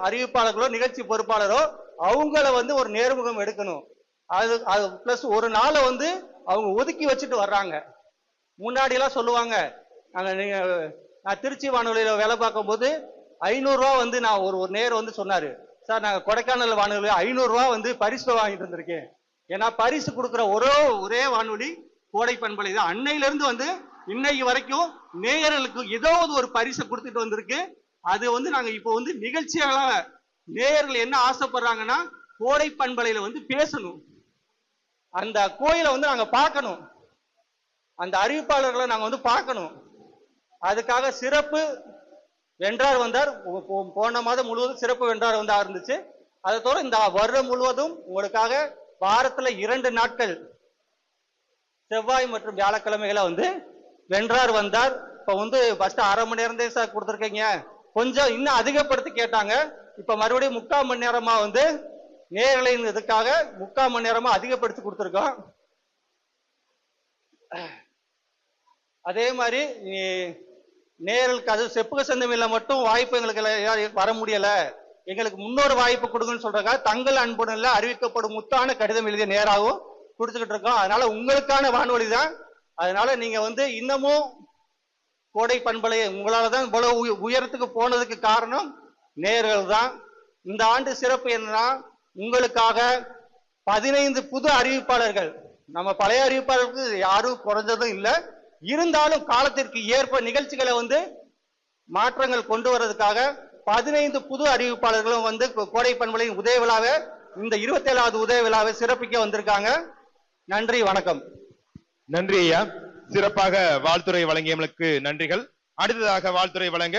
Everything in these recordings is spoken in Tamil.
அறிவிப்பாளர்களோ நிகழ்ச்சி பொறுப்பாளரோ அவங்கள வந்து ஒரு நேர்முகம் எடுக்கணும் அது அது பிளஸ் ஒரு நாளை வந்து அவங்க ஒதுக்கி வச்சுட்டு வர்றாங்க முன்னாடி எல்லாம் சொல்லுவாங்க நாங்க நீங்க நான் திருச்சி வானொலியில வேலை பார்க்கும்போது ஐநூறுரூவா வந்து நான் ஒரு ஒரு நேர் வந்து சொன்னாரு சார் நாங்க கொடைக்கானல் வானொலி ஐநூறுரூவா வந்து பரிசு வாங்கிட்டு வந்திருக்கேன் ஏன்னா பரிசு கொடுக்குற ஒரே ஒரே வானொலி கோடை பண்பலை தான் அன்னையில இருந்து வந்து இன்னைக்கு வரைக்கும் நேயர்களுக்கு ஏதாவது ஒரு பரிசை கொடுத்துட்டு வந்திருக்கு அது வந்து நாங்க இப்போ வந்து நிகழ்ச்சியாக நேயர்கள் என்ன ஆசைப்படுறாங்கன்னா கோடை பண்பலையில வந்து பேசணும் அந்த கோயிலை வந்து நாங்க பார்க்கணும் அந்த அறிவிப்பாளர்களை நாங்க வந்து பார்க்கணும் அதுக்காக சிறப்பு வென்றார் வந்தார் போ- போ- போன மாதம் முழுவதும் சிறப்பு வென்றார் வந்தா இருந்துச்சு அதை தவிர இந்த வருடம் முழுவதும் உங்களுக்காக வாரத்துல இரண்டு நாட்கள் செவ்வாய் மற்றும் வியாழக்கிழமைகளை வந்து வென்றார் வந்தார் இப்ப வந்து ஃபர்ஸ்ட் அரை மணி நேரம் தான் சார் கொடுத்துருக்கீங்க கொஞ்சம் இன்னும் அதிகப்படுத்தி கேட்டாங்க இப்ப மறுபடியும் முக்கால் மணி நேரமா வந்து நேரலையின் இதுக்காக முக்கால் மணி நேரமா அதிகப்படுத்தி கொடுத்துருக்கோம் அதே மாதிரி நீ- நேரலுக்கு அது செப்புக சந்தமில்ல மட்டும் வாய்ப்பு எங்களுக்கு எல்லாம் வர முடியல எங்களுக்கு முன்னொரு வாய்ப்பு கொடுங்கன்னு சொல்றாங்க தங்கள் அன்புடன்ல அறிவிக்கப்படும் முத்தான கடிதம் எழுதிய நேராகவும் கொடுத்துக்கிட்டு இருக்கோம் அதனால உங்களுக்கான வானொலி தான் அதனால நீங்க வந்து இன்னமும் கோடை பண்பலை உங்களால தான் இவ்வளவு உய- உயரத்துக்கு போனதுக்கு காரணம் நேர்கள் தான் இந்த ஆண்டு சிறப்பு என்னன்னா உங்களுக்காக பதினைந்து புது அறிவிப்பாளர்கள் நம்ம பழைய அறிவிப்பாளர்களுக்கு யாரும் குறைஞ்சதும் இல்லை இருந்தாலும் காலத்திற்கு ஏற்ப நிகழ்ச்சிகளை வந்து மாற்றங்கள் கொண்டு வர்றதுக்காக பதினைந்து புது அறிவிப்பாளர்களும் வந்து கோ- கோடை பண்பலையின் உதய விழாவை இந்த இருபத்தேழாவது உதய விழாவை சிறப்பிக்க வந்திருக்காங்க நன்றி வணக்கம் நன்றி ஐயா சிறப்பாக வாழ்த்துறை வழங்கியவர்களுக்கு நன்றிகள் அடுத்ததாக வாழ்த்துறை வழங்க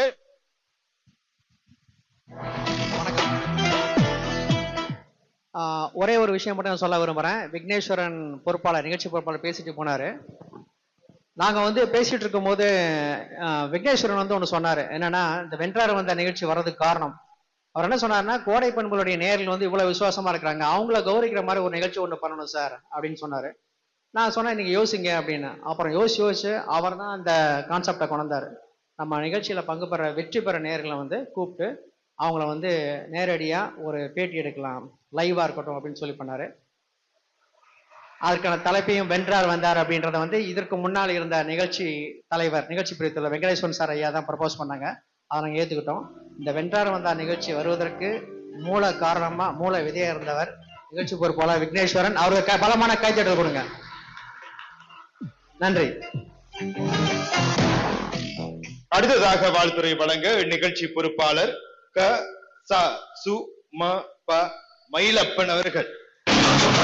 ஆஹ் ஒரே ஒரு விஷயம் மட்டும் நான் சொல்ல விரும்புறேன் விக்னேஸ்வரன் பொறுப்பாளர் நிகழ்ச்சி பொறுப்பாளர் பேசிட்டு போனாரு நாங்க வந்து பேசிட்டு இருக்கும்போது ஆஹ் விக்னேஸ்வரன் வந்து ஒன்று சொன்னாரு என்னன்னா இந்த வென்றார் வந்த நிகழ்ச்சி வர்றதுக்கு காரணம் அவர் என்ன சொன்னாருன்னா கோடை பண்புகளுடைய நேரில் வந்து இவ்வளவு விசுவாசமா இருக்கிறாங்க அவங்கள கௌரவிக்கிற மாதிரி ஒரு நிகழ்ச்சி ஒன்று பண்ணணும் சார் அப்படின்னு சொன்னாரு நான் சொன்னேன் நீங்க யோசிங்க அப்படின்னு அப்புறம் யோசிச்சு யோசிச்சு அவர் தான் அந்த கான்செப்டை கொண்டாரு நம்ம நிகழ்ச்சியில பங்கு பெற வெற்றி பெற நேர்களை வந்து கூப்பிட்டு அவங்கள வந்து நேரடியா ஒரு பேட்டி எடுக்கலாம் லைவா இருக்கட்டும் அப்படின்னு சொல்லி பண்ணாரு அதற்கான தலைப்பையும் வென்றார் வந்தார் அப்படின்றத வந்து இதற்கு முன்னால் இருந்த நிகழ்ச்சி தலைவர் நிகழ்ச்சி பிரிவுல வெங்கடேஸ்வரன் சார் ஐயா தான் ப்ரப்போஸ் பண்ணாங்க அதை நாங்கள் ஏற்றுக்கிட்டோம் இந்த வென்றார் வந்தார் நிகழ்ச்சி வருவதற்கு மூல காரணமா மூல விதையா இருந்தவர் நிகழ்ச்சி பொறுப்பாளர் விக்னேஸ்வரன் அவருக்கு க- பலமான கைத்தட்டல் கொடுங்க நன்றி அடுத்ததாக வாழ்த்துறை வழங்க நிகழ்ச்சி பொறுப்பாளர் க ச சு ம ப மயிலப்பன் அவர்கள்